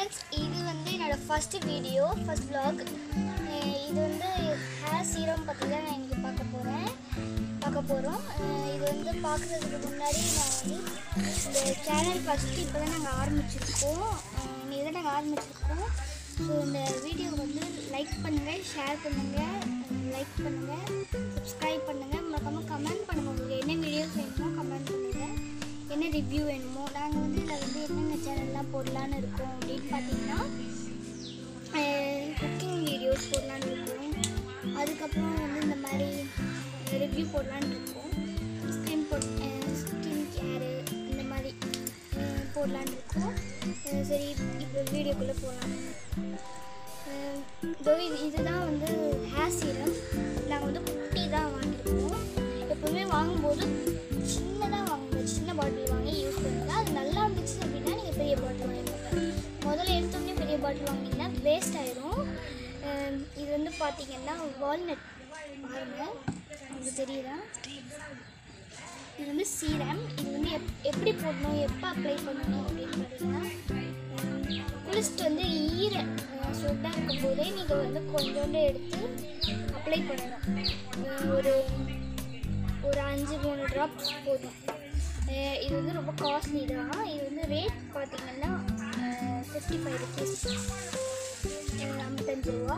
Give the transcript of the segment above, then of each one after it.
friends இது வந்து என்னோட ஃபர்ஸ்ட் வீடியோ ஃபர்ஸ்ட் vlog அஹ் இது வந்து ஹேர் சீரம் பற்றி தான் நான் இன்றைக்கி பார்க்க போகிறேன் பார்க்க போகிறோம் இது வந்து பார்க்குறதுக்கு முன்னாடி நான் வந்து இந்த சேனல் ஃபஸ்ட்டு இப்போ தான் நாங்கள் ஆரம்பிச்சிருக்கோம் இன்றைக்கி தான் நாங்கள் ஆரம்பிச்சிருக்கோம் ஸோ இந்த வீடியோ வந்து லைக் பண்ணுங்கள் ஷேர் பண்ணுங்கள் லைக் பண்ணுங்கள் சப்ஸ்கிரைப் பண்ணுங்கள் மறக்காமல் கமெண்ட் பண்ணுங்கள் உங்களுக்கு என்ன வீடியோஸ் வேணுமோ கமெண்ட் பண்ணுங்கள் என்ன ரிவ்யூ வேணுமோ நாங்கள் வந்து இதில் வந்து என்னென்ன சேனல்லாம் போடலான்னு இருக்கோம் அப்படின்னு பார்த்தீங்கன்னா குக்கிங் வீடியோஸ் போடலான்னு இருக்கோம் அதுக்கப்புறம் வந்து இந்த மாதிரி ரிவ்யூ போடலான்னு இருக்கோம் ஸ்கின் போட் ஸ்கின் கேரு இந்த மாதிரி அஹ், போடலான்னு இருக்கோம் அஹ், சரி இப்போ வீடியோக்குள்ளே போகலாம் அஹ், இதோ இது இதுதான் வந்து ஹேர் சீரம் நாங்கள் வந்து குட்டி தான் வாங்கியிருக்கோம் எப்போவுமே வாங்கும்போது சின்னதாக வாங்குங்க சின்ன பாட்டில் வாங்கி யூஸ் பண்ணுங்க அது நல்லா இருந்துச்சு அப்படின்னா நீங்கள் பெரிய பாட்டில் வாங்கிக்கோங்க முதல்ல எடுத்தோடனே பெரிய பாட்டில் வாங்கினீங்கன்னா வேஸ்ட் ஆயிரும் அஹ், இது வந்து பார்த்தீங்கன்னா வால்நட் பாருங்கள் உங்களுக்கு தெரியுதா இது வந்து சீரம் இது வந்து எப் எப்படி போடணும் எப்போ அப்ளை பண்ணணும் அப்படின்னு பார்த்தீங்கன்னா உம், குளிச்சுட்டு வந்து ஈர சொட்டாக இருக்கும்போதே நீங்கள் வந்து கொஞ்சோண்டு எடுத்து அப்ளை பண்ணணும் உம், ஒரு ஒரு அஞ்சு மூணு ட்ராப்ஸ் போதும் அஹ் இது வந்து ரொம்ப காஸ்ட்லி தான் இது வந்து ரேட் பார்த்தீங்கன்னா ஃபிஃப்டி ஃபைவ் ருபீஸ் ஐம்பத்தஞ்சு ரூபா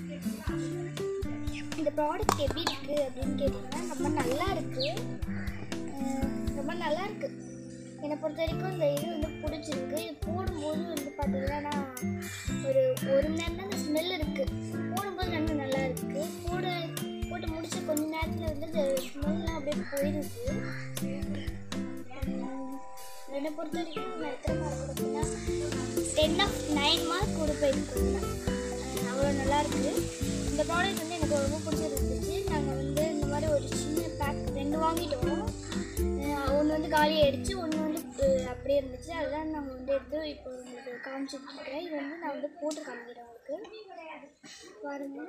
இந்த ப்ராடக்ட் எப்படி இருக்குது அப்படின்னு கேட்டிங்கன்னா ரொம்ப நல்லா இருக்குது ரொம்ப நல்லா இருக்குது என்னை பொறுத்த வரைக்கும் இந்த இது வந்து பிடிச்சிருக்கு இது போடும்போது வந்து பார்த்தீங்கன்னா ஒரு ஒரு மணி நேரம் தான் அந்த ஸ்மெல் இருக்குது போடும்போது ரொம்ப நல்லா இருக்குது போட போட்டு முடிச்ச கொஞ்ச நேரத்தில் வந்து இந்த ஸ்மெல்லாம் அப்படியே போயிடுது உம், என்னை பொறுத்த வரைக்கும் நான் எத்தனை மார்க் கொடுப்பேன்னா டென் ஆஃப் நைன் மார்க் கொடுப்பேன் இதுக்கு அவ்வளோ நல்லா இருக்குது இந்த ப்ராடக்ட் வந்து எனக்கு ரொம்ப பிடிச்சிருந்துச்சு நாங்கள் வந்து இந்த மாதிரி ஒரு சின்ன பேக் ரெண்டு வாங்கிட்டோம் ஒன்று வந்து காலி ஆயிடுச்சு ஒன்று வந்து அஹ், அப்படியே இருந்துச்சு அதுதான் நாங்கள் வந்து எடுத்து இப்போ உங்களுக்கு காமிச்சிட்டு இருக்கேன் இது வந்து நான் வந்து போட்டு காமிக்கிறேன் உங்களுக்கு பாருங்கள்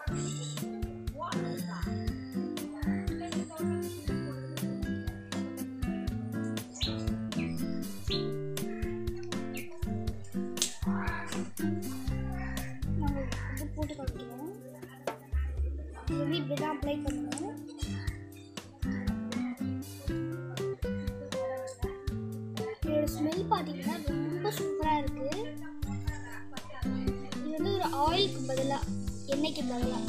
நாங்கள் வந்து போட்டு காமிக்கிறோம் இது வந்து இப்படி தான் அப்ளை பண்ணணும் இதோட ஸ்மெல் பார்த்தீங்கன்னா ரொம்ப சூப்பராக இருக்குது இது வந்து ஒரு ஆயிலுக்கு பதிலாக எண்ணெய்க்கு பதிலாக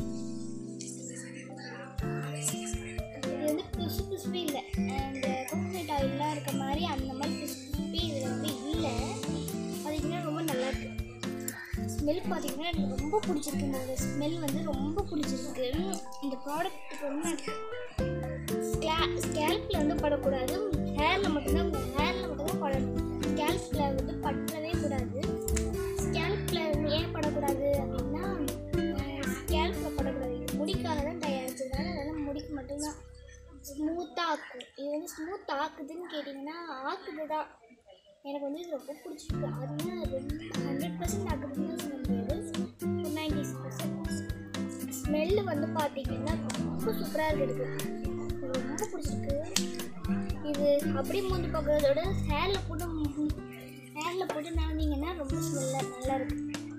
இது வந்து பிசு பிசுப்பே இல்லை இந்த கோகோனட் ஆயிலெலாம் இருக்க மாதிரி அந்த மாதிரி பிசு பிசுப்பே இதில் வந்து இல்லை பார்த்தீங்கன்னா ரொம்ப நல்லா இருக்கு ஸ்மெல் பார்த்தீங்கன்னா எனக்கு ரொம்ப பிடிச்சிருக்கு இந்த ஸ்மெல் வந்து ரொம்ப பிடிச்சிருக்கு இந்த ப்ராடக்ட்டுக்கு வந்து ஸ்கே ஸ்கேல்பில் வந்து படக்கூடாது ஹேரில் மட்டும்தான் ஹேரில் மட்டும்தான் படணும் ஸ்கேல்பில் வந்து பற்றவே கூடாது ஸ்கேல்பில் ஏன் படக்கூடாது அப்படின்னா ஸ்கேல்பில் படக்கூடாது இது முடிக்காக தான் தயாரிச்சதுனால அதெல்லாம் முடிக்கு மட்டும்தான் ஸ்மூத்தாக ஆக்கும் இது வந்து ஸ்மூத் ஆக்குதுன்னு கேட்டிங்கன்னா ஆக்குது தான் எனக்கு வந்து இது ரொம்ப பிடிச்சிருக்கு அதுனா ரொம்ப ஹண்ட்ரட் பர்சன்ட் ஆக்குதுன்னு சொல்ல முடியாது ஒரு நைன்டி பர்சன்ட் ஸ்மெல்லு வந்து பார்த்தீங்கன்னா ரொம்ப சூப்பராக இருக்குது எனக்கு ரொம்ப பிடிச்சிருக்கு இது அப்படியே மூஞ்சி பார்க்குறதோட ஹேரில் போட்டு ஹேரில் போட்டு நடந்தீங்கன்னா ரொம்ப ஸ்மெல்லாக நல்லா இருக்கு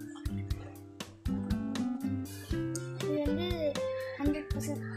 இது வந்து ஹண்ட்ரட் பர்சன்ட்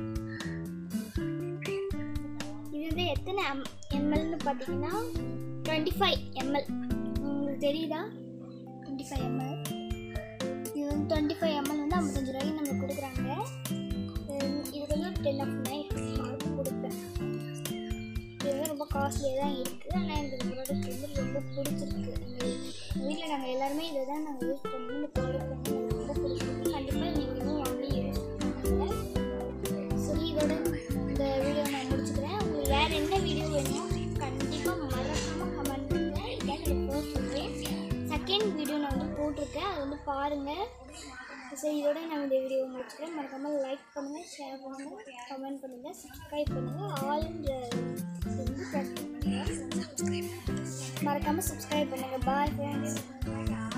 இது வந்து எத்தனை எம் எம்எல்னு பார்த்தீங்கன்னா டுவெண்ட்டி ஃபைவ் எம்எல் உங்களுக்கு தெரியுதா டுவெண்ட்டி ஃபைவ் எம்எல் இது வந்து டுவெண்ட்டி ஃபைவ் எம்எல் வந்து ஐம்பத்தஞ்சு ரூபாய்க்கு நம்மளுக்கு கொடுக்குறாங்க உம், இதுக்கு வந்து டென் ஆஃப் நைன் மார்க் கொடுப்பேன் இது வந்து ரொம்ப காஸ்ட்லியாக தான் இருக்குது ஆனால் எனக்கு இந்த ப்ராடக்ட் வந்து ரொம்ப பிடிச்சிருக்கு எங்கள் வீட்டில் நாங்கள் எல்லாருமே இதை தான் நாங்கள் யூஸ் பண்ணி இந்த ப்ராடக்ட் வந்து எனக்கு ரொம்ப பிடிச்சிருக்கு கண்டிப்பாக நீங்களும் வாங்கி யூஸ் பண்ணுங்கள் சரி இதோட இந்த வீடியோ நான் முடிச்சுக்கிறேன் உங்களுக்கு வேறு என்ன வீடியோ வேணுமோ கண்டிப்பாக மறக்காமல் கமெண்ட் பண்ணுங்கள் இதான் எனக்கு ஃபர்ஸ்ட் வீடியோ செகண்ட் வீடியோ நான் வந்து போட்டிருக்கேன் அதை வந்து பாருங்கள் சரி இதோட நான் இந்த வீடியோ முடிச்சுக்கிறேன் மறக்காமல் லைக் பண்ணுங்கள் ஷேர் பண்ணுங்கள் கமெண்ட் பண்ணுங்கள் சப்ஸ்கிரைப் பண்ணுங்கள் ஆல்ன்ற வந்து ப்ரெஸ் பண்ணுங்கள் மறக்காமல் சப்ஸ்கிரைப் பண்ணுங்கள் பாய் ஃப்ரெண்ட்ஸ்